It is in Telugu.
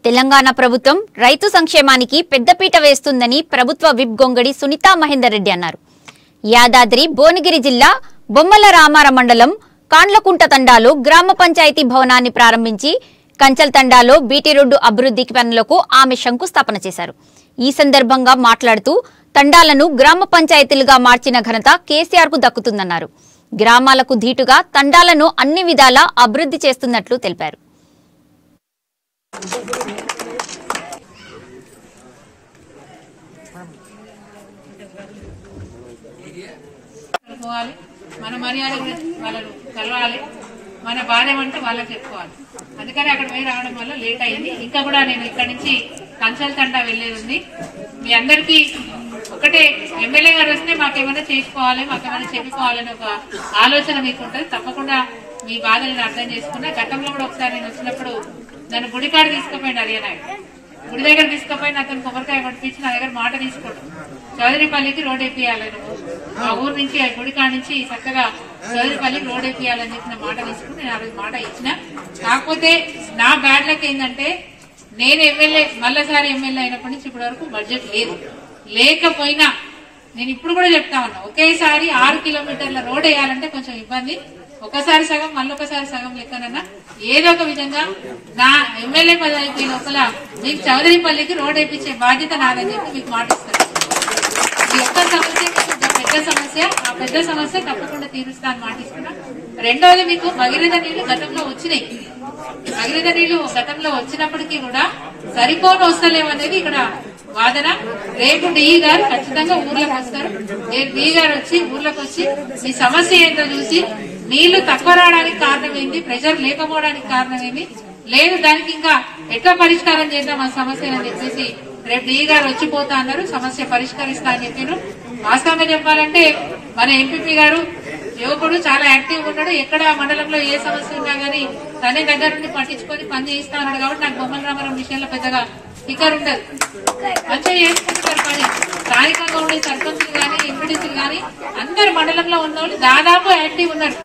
తెలంగాణ ప్రభుత్వం రైతు సంక్షేమానికి పెద్దపీట వేస్తుందని ప్రభుత్వ విప్ గొంగడి సునీతా మహేందర్ రెడ్డి అన్నారు యాదాద్రి భువనగిరి జిల్లా బొమ్మల రామార మండలం కాండ్లకుంట తండాలో గ్రామ పంచాయతీ భవనాన్ని ప్రారంభించి కంచల్ తండాలో బీటీ రోడ్డు అభివృద్ధి పనులకు ఆమె శంకుస్థాపన చేశారు ఈ సందర్భంగా మాట్లాడుతూ తండాలను గ్రామ పంచాయతీలుగా మార్చిన ఘనత కేసీఆర్ కు దక్కుతుందన్నారు గ్రామాలకు ధీటుగా తండాలను అన్ని విధాలా అభివృద్ధి చేస్తున్నట్లు తెలిపారు పోవాలి మన మర్యాద గురించి వాళ్ళను కలవాలి మన బాధ ఏమంటే వాళ్ళకి చెప్పుకోవాలి అందుకని అక్కడ పోయి రావడం వల్ల లేట్ అయింది ఇంకా కూడా నేను ఇక్కడ నుంచి కన్సల్టెంట్ వెళ్ళేది ఉంది మీ అందరికీ ఒకటే ఎమ్మెల్యే గారు వస్తే మాకేమైనా చేసుకోవాలి మాకేమైనా చెప్పుకోవాలని ఒక ఆలోచన మీకు ఉంటుంది తప్పకుండా మీ బాధలను అర్థం చేసుకున్నా గతంలో కూడా ఒకసారి నేను వచ్చినప్పుడు నన్ను గుడికాడ తీసుకుపోయింది హరియానాయుడు గుడి దగ్గర తీసుకుపోయిన అతను కొబ్బరికాయ పట్టించి నా దగ్గర మాట తీసుకోడు చౌదరిపల్లికి రోడ్ వేపియాలి నువ్వు మా ఊరు నుంచి ఆ గుడి కాడ నుంచి చక్కగా చౌదరిపల్లికి రోడ్ వేపియాలని చెప్పి నా మాట తీసుకుని నేను ఆ రోజు మాట ఇచ్చిన కాకపోతే నా బ్యాడ్ లక్ ఏంటంటే నేను ఎమ్మెల్యే మళ్ళసారి ఎమ్మెల్యే అయినప్పటి నుంచి ఇప్పటి వరకు బడ్జెట్ లేదు లేకపోయినా నేను ఇప్పుడు కూడా చెప్తా ఉన్నా ఒకేసారి ఆరు కిలోమీటర్ల రోడ్ వేయాలంటే కొంచెం ఇబ్బంది ఒకసారి సగం మళ్ళొకసారి సగం లెక్కనన్నా ఏదో ఒక విధంగా నా ఎమ్మెల్యే పదవి అయిపోయిన లోపల మీకు చౌదరిపల్లికి రోడ్ వేయించే బాధ్యత నాదని చెప్పి మీకు మాటిస్తాను ఈ ఒక్క సమస్య కొంచెం పెద్ద సమస్య ఆ పెద్ద సమస్య తప్పకుండా తీరుస్తాను మాటిస్తున్నా రెండవది మీకు భగీరథ నీళ్లు గతంలో వచ్చినాయి భగీరథ నీళ్లు గతంలో వచ్చినప్పటికీ కూడా సరిపోను వస్తలేవు అనేది ఇక్కడ వాదన రేపు డిఈ గారు ఖచ్చితంగా ఊర్లోకి వస్తారు రేపు డిఈ గారు వచ్చి ఊర్లోకి వచ్చి మీ సమస్య ఏంటో చూసి నీళ్లు తక్కువ రావడానికి కారణం ఏంటి ప్రెషర్ లేకపోవడానికి కారణం ఏంటి లేదు దానికి ఇంకా ఎట్లా పరిష్కారం చేద్దాం ఆ సమస్యను అని చెప్పేసి రేపు డిఈ గారు వచ్చిపోతా అన్నారు సమస్య పరిష్కరిస్తా అని చెప్పారు వాస్తవంగా చెప్పాలంటే మన ఎంపీపీ గారు యువకుడు చాలా యాక్టివ్ ఉన్నాడు ఎక్కడ మండలంలో ఏ సమస్య ఉన్నా గానీ తనే దగ్గర నుండి పట్టించుకొని పని చేయిస్తా ఉన్నాడు కాబట్టి నాకు బొమ్మల రామారావు విషయంలో పెద్దగా ఫికర్ ఉండదు మంచిగా చేసుకుంటారు పని స్థానికంగా ఉండే సర్పంచులు గానీ ఎంపీటీసీలు గానీ అందరు మండలంలో ఉన్న వాళ్ళు దాదాపు యాక్టివ్ ఉన్నారు